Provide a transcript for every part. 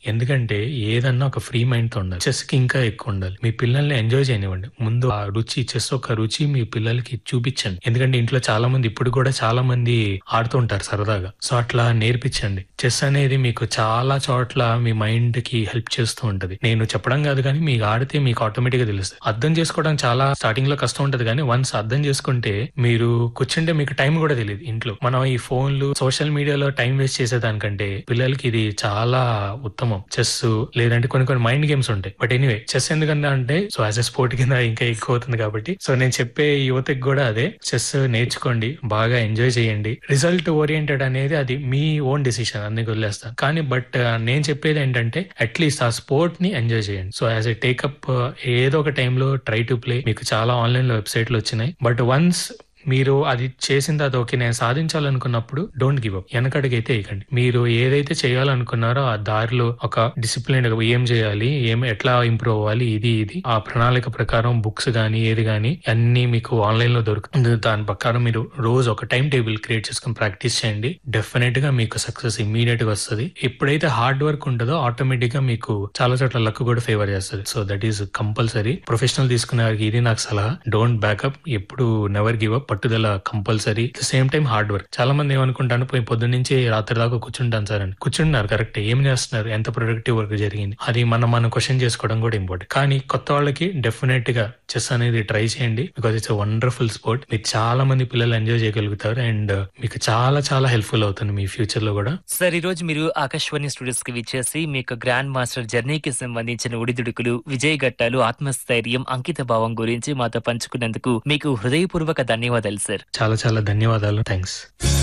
ఎందుకంటే ఏదన్నా ఒక ఫ్రీ మైండ్ తో ఉండాలి చెస్ కి ఇంకా ఎక్కువ ఉండాలి మీ పిల్లల్ని ఎంజాయ్ చేయనివ్వండి ముందు ఆ రుచి చెస్ ఒక రుచి మీ పిల్లలకి చూపించండి ఎందుకంటే ఇంట్లో చాలా మంది ఇప్పుడు కూడా చాలా మంది ఆడుతూ ఉంటారు సరదాగా సో అట్లా నేర్పించండి చెస్ అనేది మీకు చాలా చోట్ల మీ మైండ్ కి హెల్ప్ చేస్తూ ఉంటది నేను చెప్పడం కాదు కానీ మీకు ఆడితే మీకు ఆటోమేటిక్ గా తెలుస్తుంది అర్థం చేసుకోవడం చాలా స్టార్టింగ్ లో కష్టం ఉంటది కానీ వన్స్ అర్థం చేసుకుంటే మీరు కూర్చుంటే మీకు టైం కూడా తెలియదు ఇంట్లో మనం ఈ ఫోన్లు సోషల్ మీడియాలో టైం వేస్ట్ చేసేదానికంటే పిల్లలకి ఇది చాలా ఉత్తమం చెస్ లేదంటే కొన్ని కొన్ని మైండ్ గేమ్స్ ఉంటాయి బట్ ఎనీవే చెస్ ఎందుకంటే అంటే సో యాజ్ ఎ స్పోర్ట్ కింద ఇంకా ఎక్కువ అవుతుంది కాబట్టి సో నేను చెప్పే యువతకి కూడా అదే చెస్ నేర్చుకోండి బాగా ఎంజాయ్ చేయండి రిజల్ట్ ఓరియంటెడ్ అనేది అది మీ ఓన్ డిసిషన్ అన్ని వదిలేస్తాను కానీ బట్ నేను చెప్పేది ఏంటంటే అట్లీస్ట్ ఆ స్పోర్ట్ ని ఎంజాయ్ చేయండి సో యాజ్ ఎ టేకప్ ఏదో ఒక టైంలో ట్రై టు ప్లే మీకు చాలా ఆన్లైన్ లో వెబ్సైట్లు వచ్చినాయి బట్ వన్స్ మీరు అది చేసిన తర్వాత ఓకే నేను సాధించాలనుకున్నప్పుడు డోంట్ గివ్ అప్ వెనకడిగైతే వేయకండి మీరు ఏదైతే చేయాలనుకున్నారో ఆ దారిలో ఒక డిసిప్లిన్ ఏం చేయాలి ఏం ఎట్లా ఇంప్రూవ్ అవ్వాలి ఇది ఇది ఆ ప్రణాళిక ప్రకారం బుక్స్ గానీ ఏది గానీ అన్ని మీకు ఆన్లైన్ లో దొరుకుతుంది దాని ప్రకారం మీరు రోజు ఒక టైం టేబుల్ క్రియేట్ చేసుకుని ప్రాక్టీస్ చేయండి డెఫినెట్ గా మీకు సక్సెస్ ఇమీడియట్ గా వస్తుంది ఎప్పుడైతే హార్డ్ వర్క్ ఉంటుందో ఆటోమేటిక్ గా మీకు చాలా చోట్ల లక్ కూడా ఫేవర్ చేస్తుంది so that is compulsory professional తీసుకునే వారికి ఇది నాకు సలహా డోంట్ బ్యాకప్ ఎప్పుడు నెవర్ గివ్ అప్ పట్టుదల compulsory same time hard work చాలా మంది ఏమనుకుంటాను పోయి పొద్దున్న నుంచి రాత్రి దాకా కూర్చుంటాను సార్ అని కూర్చుంటున్నారు కరెక్ట్ ఏం చేస్తున్నారు ఎంత ప్రొడక్టివ్ వర్క్ జరిగింది అది మనం మనం క్వశ్చన్ చేసుకోవడం కూడా ఇంపార్టెంట్ కానీ కొత్త వాళ్ళకి డెఫినెట్ గా చెస్ అనేది ట్రై చేయండి బికాస్ ఇట్స్ వండర్ఫుల్ స్పోర్ట్ మీరు చాలా మంది పిల్లలు ఎంజాయ్ చేయగలుగుతారు అండ్ మీకు చాలా చాలా హెల్ప్ఫుల్ అవుతుంది మీ ఫ్యూచర్ లో కూడా సార్ ఈ రోజు మీరు ఆకాశవాణి స్టూడియోస్ కి విచ్చేసి మీకు గ్రాండ్ మాస్టర్ జర్నీకి సంబంధించిన ఉడిదుడుకులు విజయ ఘట్టాలు ఆత్మస్థైర్యం అంకిత భావం గురించి మాతో పంచుకున్నందుకు మీకు హృదయపూర్వక ధన్యవాదాలు సార్ చాలా చాలా ధన్యవాదాలు థ్యాంక్స్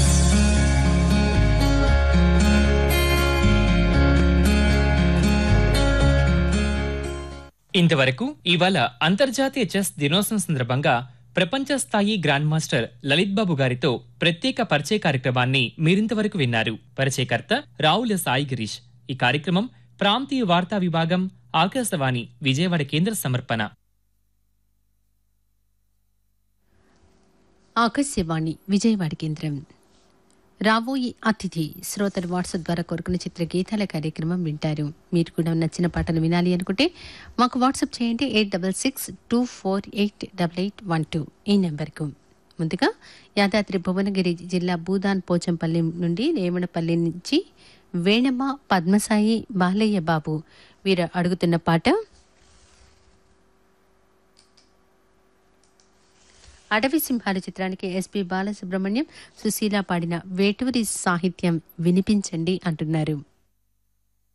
ఇంతవరకు ఇవాళ అంతర్జాతీయ చెస్ దినోత్సవం సందర్భంగా ప్రపంచ స్థాయి గ్రాండ్ మాస్టర్ లలిత్ బాబు గారితో ప్రత్యేక పరిచయ కార్యక్రమాన్ని మీరింతవరకు విన్నారు పరిచయకర్త రావుల సాయి గిరీష్ ఈ కార్యక్రమం ప్రాంతీయ వార్తా విభాగం ఆకాశవాణి విజయవాడ కేంద్ర సమర్పణ ఆకాశవాణి విజయవాడ కేంద్రం రాబోయే అతిథి శ్రోతలు వాట్సాప్ ద్వారా కోరుకున్న చిత్ర గీతాల కార్యక్రమం వింటారు మీరు కూడా నచ్చిన పాటలు వినాలి అనుకుంటే మాకు వాట్సాప్ చేయండి eight double six two four eight double eight one two ఈ నెంబర్కు ముందుగా యాదాద్రి భువనగిరి జిల్లా భూదాన్ పోచంపల్లి నుండి రేమణపల్లి నుంచి వేణమ్మ పద్మసాయి బాలయ్య బాబు వీరు అడుగుతున్న పాట అడవి సింహాలు చిత్రానికి ఎస్పి బాలసుబ్రహ్మణ్యం సుశీల పాడిన వేటూరి సాహిత్యం వినిపించండి అంటున్నారు